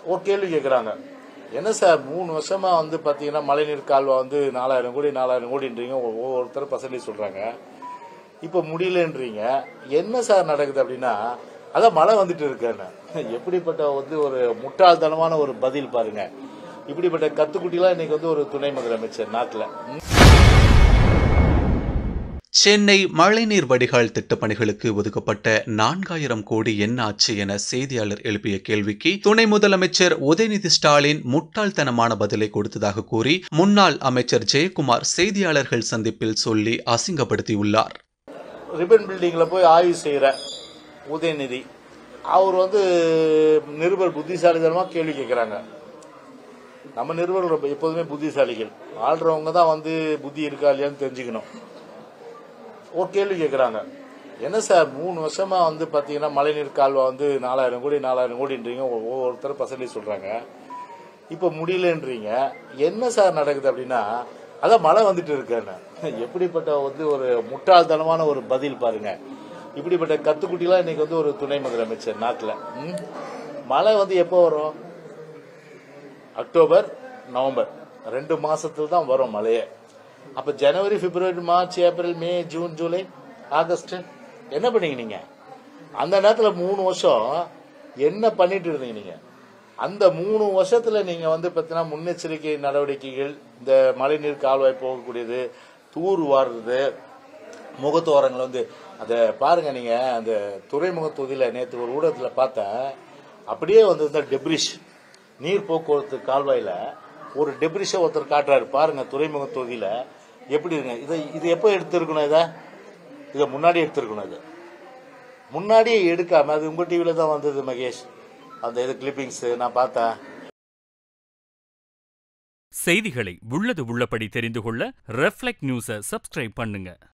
ஒரு கேள்வி கேட்குறாங்க என்ன சார் மூணு வருஷமா வந்து பார்த்தீங்கன்னா மழைநீர் கால்வா வந்து நாலாயிரம் கோடி நாலாயிரம் கோடின்றீங்க ஒ- ஒவ்வொருத்தர் பர்சன்டேஜ் சொல்றாங்க இப்போ முடியலன்றீங்க என்ன சார் நடக்குது அப்படின்னா அதான் மழை வந்துட்டு இருக்கேன்னு எப்படிப்பட்ட வந்து ஒரு முட்டாள்தனமான ஒரு பதில் பாருங்க இப்படிப்பட்ட கத்துக்குட்டிலாம் இன்னைக்கு வந்து ஒரு துணை முதலமைச்சர் நாட்டில் சென்னை மழைநீர் வடிகால் திட்டப் பணிகளுக்கு ஒதுக்கப்பட்ட நான்காயிரம் கோடி என்ன ஆச்சு என செய்தியாளர் எழுப்பிய கேள்விக்கு துணை முதலமைச்சர் உதயநிதி ஸ்டாலின் முட்டாள்தனமான பதிலை கொடுத்ததாக கூறி முன்னாள் அமைச்சர் ஜெயக்குமார் செய்தியாளர்கள் சந்திப்பில் சொல்லி அசிங்கப்படுத்தியுள்ளார் ரிப்பன் பில்டிங்கில் போய் ஆய்வு செய்கிற உதயநிதி அவர் வந்து நிருபர் புத்திசாலித்தனமாக கேள்வி கேட்குறாங்க நம்ம நிருபர்கள் ரொம்ப எப்போதுமே புத்திசாலிகள் ஆள்றவங்க தான் வந்து புத்தி இருக்கா இல்லையான்னு தெரிஞ்சுக்கணும் ஒரு கேள்வி கேட்குறாங்க என்ன சார் மூணு வருஷமா வந்து பார்த்தீங்கன்னா மழைநீர் கால்வா வந்து நாலாயிரம் கோடி நாலாயிரம் கோடின்றீங்க ஒ- ஒவ்வொருத்தர் பர்சன்டேஜ் சொல்கிறாங்க இப்போ முடியலன்றீங்க என்ன சார் நடக்குது அப்படின்னா அதான் மழை வந்துட்டு இருக்கேன்னு எப்படிப்பட்ட வந்து ஒரு முட்டாள்தனமான ஒரு பதில் பாருங்க இப்படிப்பட்ட கத்துக்குட்டிலாம் இன்னைக்கு வந்து ஒரு துணை முதலமைச்சர் நாட்டில் மழை வந்து எப்போ வரும் அக்டோபர் நவம்பர் ரெண்டு மாசத்துல தான் வரும் மழையே அப்ப ஜனவரி பிப்ரவரி மார்ச் ஏப்ரல் மே ஜூன் ஜூலை ஆகஸ்ட் என்ன பண்ணீங்க நீங்க அந்த நேரத்துல மூணு வருஷம் என்ன பண்ணிட்டு இருந்தீங்க நீங்க அந்த மூணு வருஷத்துல நீங்க வந்து பார்த்தீங்கன்னா முன்னெச்சரிக்கை நடவடிக்கைகள் இந்த மழைநீர் கால்வாய் போகக்கூடியது தூர் வாடுறது முகத்தோரங்கள் வந்து அதை பாருங்க நீங்க அந்த துறைமுக தொகுதியில நேற்று ஒரு ஊடகத்துல பார்த்தேன் அப்படியே வந்து இந்த டெப்ரிஷ் நீர் போக்குவரத்து கால்வாயில ஒரு டெப்ரிஷை ஒருத்தர் காட்டுறாரு பாருங்க துறைமுக தொகுதியில எப்படி இருங்க இதை இது எப்போ எடுத்திருக்கணும் இதை இதை முன்னாடி எடுத்திருக்கணும் இது முன்னாடியே எடுக்காம அது உங்க டிவியில தான் வந்தது மகேஷ் அந்த இது கிளிப்பிங்ஸ் நான் பார்த்தேன் செய்திகளை உள்ளது உள்ளபடி தெரிந்து கொள்ள ரெஃப்ளெக்ட் நியூஸை சப்ஸ்கிரைப் பண்ணுங்க